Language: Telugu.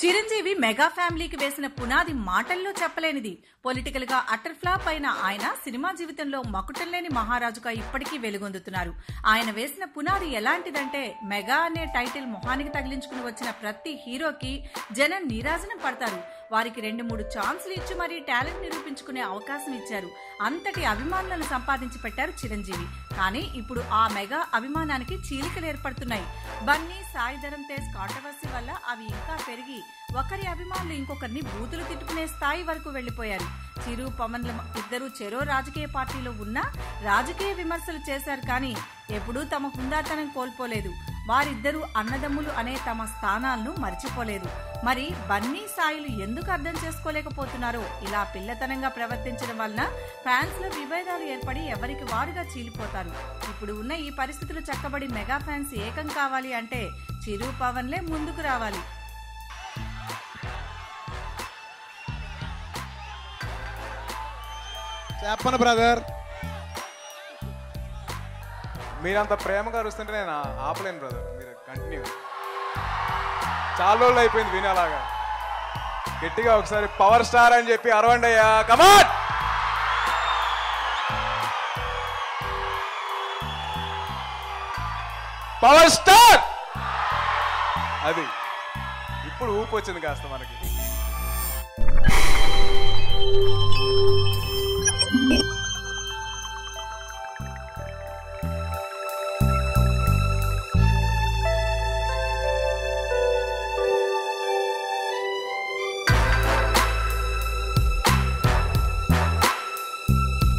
చిరంజీవి మెగా ఫ్యామిలీకి వేసిన పునాది మాటల్లో చెప్పలేనిది పొలిటికల్ గా అటర్ ఫ్లాప్ అయిన ఆయన సినిమా జీవితంలో మకుటం లేని మహారాజుగా ఇప్పటికీ వెలుగొందుతున్నారు ఆయన వేసిన పునాది ఎలాంటిదంటే మెగా అనే టైటిల్ మొహానికి తగిలించుకుని వచ్చిన ప్రతి హీరోకి జనం నీరాజనం పడతారు వారికి రెండు మూడు ఛాన్సులు ఇచ్చి మరీ టాలెంట్ నిరూపించుకునే అవకాశం ఇచ్చారు అంతటి అభిమానులను సంపాదించి పెట్టారు చిరంజీవి కానీ ఇప్పుడు ఆ మెగా అభిమానానికి చీలికలు ఏర్పడుతున్నాయి బన్నీ సాయి ధరమ్ తేజ్ కాంట్రవర్సీ వల్ల అవి ఇంకా పెరిగి ఒకరి అభిమానులు ఇంకొకరిని బూతులు తిట్టుకునే స్థాయి వరకు వెళ్లిపోయారు చిరు పవన్ల ఇద్దరు చెరో రాజకీయ పార్టీలో ఉన్నా రాజకీయ విమర్శలు చేశారు కానీ ఎప్పుడూ తమ హుందాతనం కోల్పోలేదు వారిద్దరూ అన్నదమ్ములు అనే తమ స్థానాలను మర్చిపోలేదు మరి బన్నీ సాయిలు ఎందుకు అర్థం చేసుకోలేకపోతున్నారో ఇలా పిల్లతనంగా ప్రవర్తించడం వలన ఫ్యాన్స్ లో విభేదాలు ఏర్పడి ఎవరికి వారుగా చీలిపోతారు ఇప్పుడు ఉన్న ఈ పరిస్థితులు చక్కబడి మెగా ఫ్యాన్స్ ఏకం కావాలి అంటే చిరు పవన్లే ముందుకు రావాలి చెప్పను బ్రదర్ మీరంత ప్రేమగా అరుస్తుంటే నేను ఆ- ఆపలేను బ్రదర్ మీరు కంటిన్యూ చాలా రోజులు అయిపోయింది విని అలాగా గట్టిగా ఒకసారి పవర్ స్టార్ అని చెప్పి అరవండి అయ్యా కమాన్ పవర్ స్టార్ అది ఇప్పుడు ఊపు వచ్చింది కాస్త మనకి